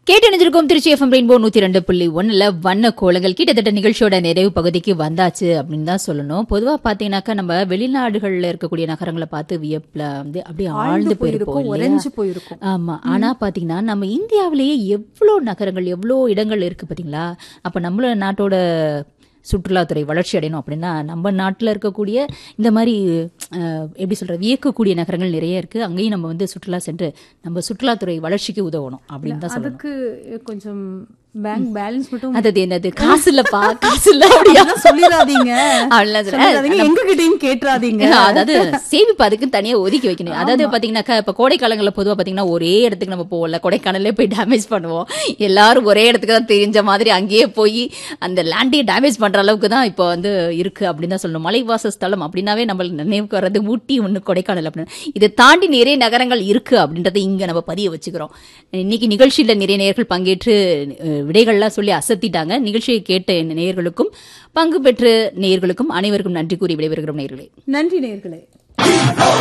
கேட்டு நினைஞ்சிருக்கோம் Trichy FM rainbow நூத்தி ரெண்டு புள்ளி ஒண்ணுல வண்ண கோலங்கள் கிட்டத்தட்ட நிகழ்ச்சியோட நிறைவு பகுதிக்கு வந்தாச்சு அப்படின்னு தான் சொல்லணும் பொதுவா பாத்தீங்கன்னாக்கா நம்ம வெளிநாடுகள்ல இருக்கக்கூடிய நகரங்களை பார்த்து வியப்புல வந்து அப்படியே ஆழ்ந்து போயிருப்போம் போயிருக்கும் இல்லையா? உறைஞ்சு போயிருக்கும் ஆமா ஆனா பாத்தீங்கன்னா நம்ம இந்தியாவிலேயே எவ்வளோ நகரங்கள் எவ்வளோ இடங்கள் இருக்கு பாத்தீங்களா அப்ப நம்மள நாட்டோட சுற்றுலாத்துறை வளர்ச்சி அடையணும் அப்படின்னா நம்ம நாட்டில் இருக்கக்கூடிய இந்த மாதிரி அஹ், எப்படி சொல்ற வியக்கக்கூடிய நகரங்கள் நிறைய இருக்கு அங்கேயும் நம்ம வந்து சுற்றுலா சென்று நம்ம சுற்றுலாத்துறை வளர்ச்சிக்கு உதவணும் அப்படின்னு தான் சொல்லணும் அதுக்கு கொஞ்சம் பேங்க் பேலன்ஸ் மட்டும் அது என்னது காசு இல்லப்பா காசு இல்ல அப்படியா அப்படிலாம் சொல்லிடாதீங்க அப்படிலாம் சொல்ல- சொல்லிடாதீங்க எங்க கிட்டயும் கேட்டுறாதீங்க அதாவது சேமிப்பு அதுக்கு தனியா ஒதுக்கி வைக்கணும் அதாவது பாத்தீங்கன்னாக்கா இப்ப கோடை காலங்கள்ல பொதுவா பாத்தீங்கன்னா ஒரே இடத்துக்கு நம்ம போகல கொடைக்கானல்லே போய் டேமேஜ் பண்ணுவோம் எல்லாரும் ஒரே இடத்துக்கு தான் தெரிஞ்ச மாதிரி அங்கேயே போய் அந்த லேண்டையே டேமேஜ் பண்ற அளவுக்கு தான் இப்போ வந்து இருக்கு அப்படின்னு தான் சொல்லணும் மலைவாச ஸ்தலம் அப்படின்னாவே நம்ம நினைவுக்கு வர்றது ஊட்டி ஒண்ணு கொடைக்கானல் அப்படின்னு இதை தாண்டி நிறைய நகரங்கள் இருக்கு அப்படின்றத இங்க நம்ம பதிய வச்சுக்கிறோம் இன்னைக்கு நிகழ்ச்சியில நிறைய நேயர்கள் பங்கேற்று அஹ், விடைகள்லாம் சொல்லி அசத்திட்டாங்க நிகழ்ச்சியை கேட்ட நேயர்களுக்கும் பங்கு பெற்ற நேயர்களுக்கும் அனைவருக்கும் நன்றி கூறி விடைபெறுகிறோம் நேயர்களே நன்றி நேர்களே